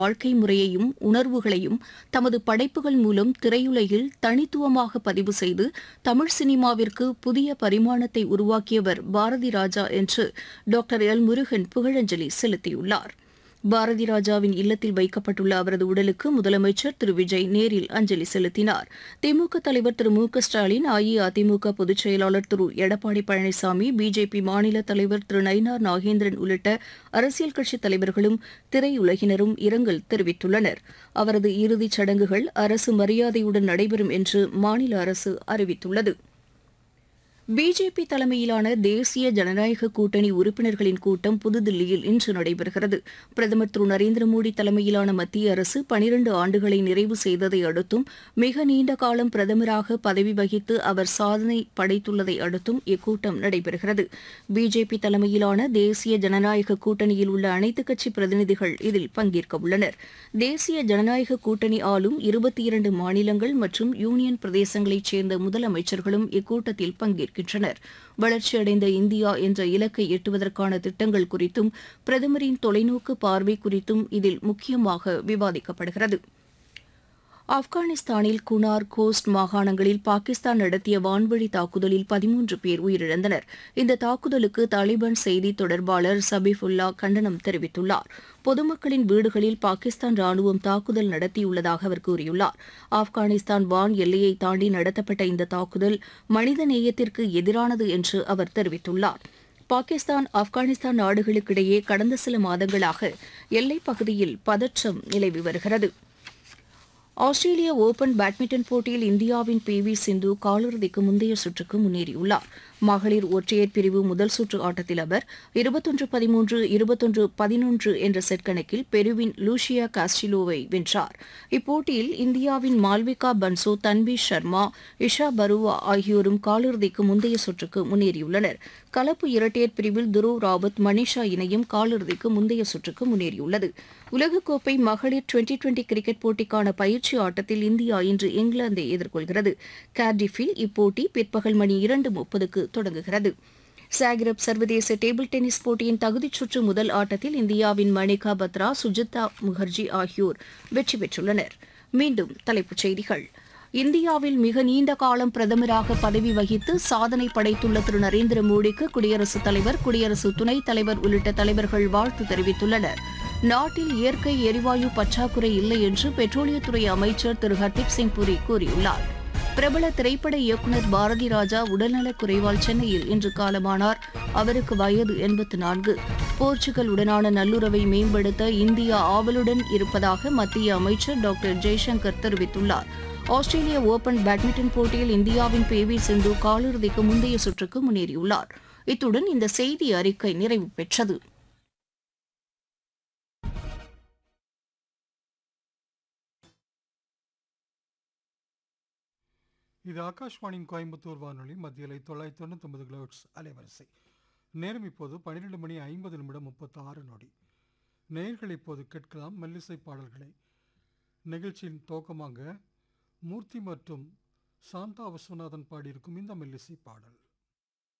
வாழ்க்கை முறையையும் உணர்வுகளையும் தமது படைப்புகள் மூலம் திரையுலகில் தனித்துவமாக பதிவு செய்து தமிழ் சினிமாவிற்கு புதிய பரிமாணத்தை உருவாக்கியவர் பாரதி ராஜா என்று டாக்டர் எல் முருகன் புகழஞ்சலி செலுத்தியுள்ளார் பாரதி ராஜாவின் இல்லத்தில் வைக்கப்பட்டுள்ள அவரது உடலுக்கு முதலமைச்சர் திரு விஜய் நேரில் அஞ்சலி செலுத்தினார் திமுக தலைவர் திரு மு க ஸ்டாலின் அஇஅதிமுக பொதுச் செயலாளர் திரு எடப்பாடி பழனிசாமி பிஜேபி மாநில தலைவர் திரு நயினார் நாகேந்திரன் உள்ளிட்ட அரசியல் கட்சித் தலைவர்களும் திரையுலகினரும் இரங்கல் தெரிவித்துள்ளனர் அவரது இறுதிச் சடங்குகள் அரசு மரியாதையுடன் நடைபெறும் என்று மாநில அரசு அறிவித்துள்ளது பிஜேபி தலைமையிலான தேசிய ஜனநாயக கூட்டணி உறுப்பினர்களின் கூட்டம் புதுதில்லியில் இன்று நடைபெறுகிறது பிரதமர் திரு நரேந்திர மோடி தலைமையிலான மத்திய அரசு பனிரண்டு ஆண்டுகளை நிறைவு செய்ததை அடுத்தும் மிக நீண்ட காலம் பிரதமராக பதவி வகித்து அவர் சாதனை படைத்துள்ளதை அடுத்தும் இக்கூட்டம் நடைபெறுகிறது பிஜேபி தலைமையிலான தேசிய ஜனநாயக கூட்டணியில் உள்ள அனைத்துக் கட்சி பிரதிநிதிகள் இதில் பங்கேற்க உள்ளனர் தேசிய ஜனநாயக கூட்டணி ஆளும் இருபத்தி இரண்டு மாநிலங்கள் மற்றும் யூனியன் பிரதேசங்களைச் சேர்ந்த முதலமைச்சர்களும் இக்கூட்டத்தில் பங்கேற்கின்றனர் வளர்ச்சியடைந்த இந்தியா என்ற இலக்கை எட்டுவதற்கான திட்டங்கள் குறித்தும் பிரதமரின் தொலைநோக்கு பார்வை குறித்தும் இதில் முக்கியமாக விவாதிக்கப்படுகிறது ஆப்கானிஸ்தானில் குனார் கோஸ்ட் மாகாணங்களில் பாகிஸ்தான் நடத்திய வான்வழி தாக்குதலில் பதிமூன்று பேர் உயிரிழந்தனர் இந்த தாக்குதலுக்கு தாலிபான் செய்தி தொடர்பாளர் சபிஃபுல்லா கண்டனம் தெரிவித்துள்ளார் பொதுமக்களின் வீடுகளில் பாகிஸ்தான் ராணுவம் தாக்குதல் நடத்தியுள்ளதாக அவர் கூறியுள்ளார் ஆப்கானிஸ்தான் வான் எல்லையை தாண்டி நடத்தப்பட்ட இந்த தாக்குதல் மனித நேயத்திற்கு எதிரானது என்று அவர் தெரிவித்துள்ளார் பாகிஸ்தான் ஆப்கானிஸ்தான் நாடுகளுக்கிடையே கடந்த சில மாதங்களாக எல்லைப் பகுதியில் பதற்றம் நிலவி வருகிறது ஆஸ்திரேலிய ஓபன் பேட்மிண்டன் போட்டியில் இந்தியாவின் பி வி சிந்து காலிறுதிக்கு முந்தைய சுற்றுக்கு முன்னேறியுள்ளார் மகளிர் ஒற்றையர் பிரிவு முதல் சுற்று ஆட்டத்தில் அவர் இருபத்தொன்று பதிமூன்று இருபத்தொன்று பதினொன்று என்ற செட் கணக்கில் பெருவின் லூஷியா காஸ்டிலோவை வென்றார் இப்போட்டியில் இந்தியாவின் மால்விகா பன்சோ தன்வி சர்மா இஷா பருவா ஆகியோரும் காலிறுதிக்கு முந்தைய சுற்றுக்கு முன்னேறியுள்ளனர் கலப்பு இரட்டையர் பிரிவில் துருவ் ராவத் மனிஷா இணையும் காலிறுதிக்கு முந்தைய சுற்றுக்கு முன்னேறியுள்ளது உலகக்கோப்பை மகளிர் டுவெண்டி டுவெண்டி கிரிக்கெட் போட்டிக்கான பயிற்சி ஆட்டத்தில் இந்தியா இன்று இங்கிலாந்தை எதிர்கொள்கிறது கார்டிஃபில் இப்போட்டி பிற்பகல் மணி இரண்டு முப்பதுக்கு தொடங்குகிறது சாக்ரப் சர்வதேச டேபிள் டென்னிஸ் போட்டியின் தகுதிச் சுற்று முதல் ஆட்டத்தில் இந்தியாவின் மணிகா பத்ரா சுஜிதா முகர்ஜி ஆகியோர் வெற்றி பெற்றுள்ளனர் மீண்டும் தலைப்புச் செய்திகள் இந்தியாவில் மிக நீண்ட காலம் பிரதமராக பதவி வகித்து சாதனை படைத்துள்ள திரு நரேந்திர மோடிக்கு குடியரசுத் தலைவர் குடியரசு துணைத் தலைவர் உள்ளிட்ட தலைவர்கள் வாழ்த்து தெரிவித்துள்ளனர் நாட்டில் இயற்கை எரிவாயு பற்றாக்குறை இல்லை என்று பெட்ரோலியத்துறை அமைச்சர் திரு ஹர்தீப் சிங் புரி கூறியுள்ளார் பிரபல திரைப்பட இயக்குநர் பாரதி ராஜா உடல்நலக் குறைவால் சென்னையில் இன்று காலமானார் அவருக்கு வயது எண்பத்து நான்கு போர்ச்சுகல் உடனான நல்லுறவை மேம்படுத்த இந்தியா ஆவலுடன் இருப்பதாக மத்திய அமைச்சர் டாக்டர் ஜெய்சங்கர் தெரிவித்துள்ளார் ஆஸ்திரேலிய ஓபன் பேட்மிண்டன் போட்டியில் இந்தியாவின் பி வி சிந்து காலிறுதிக்கு முந்தைய சுற்றுக்கு முன்னேறியுள்ளார் இத்துடன் இந்த செய்தி அறிக்கை நிறைவு பெற்றது இது ஆகாஷ்வாணியின் கோயம்புத்தூர் வானொலி மத்தியலை தொள்ளாயிரத்தி தொண்ணூற்றி ஒன்பது கிலோட்ஸ் அலைவரிசை நேரம் இப்போது பன்னிரெண்டு மணி ஐம்பது நிமிடம் முப்பத்தி ஆறு நொடி நேயர்கள் இப்போது கேட்கலாம் மெல்லிசை பாடல்களை நிகழ்ச்சியின் துவக்கமாக மூர்த்தி மற்றும் சாந்தா விஸ்வநாதன் பாடியிருக்கும் இந்த மெல்லிசை பாடல்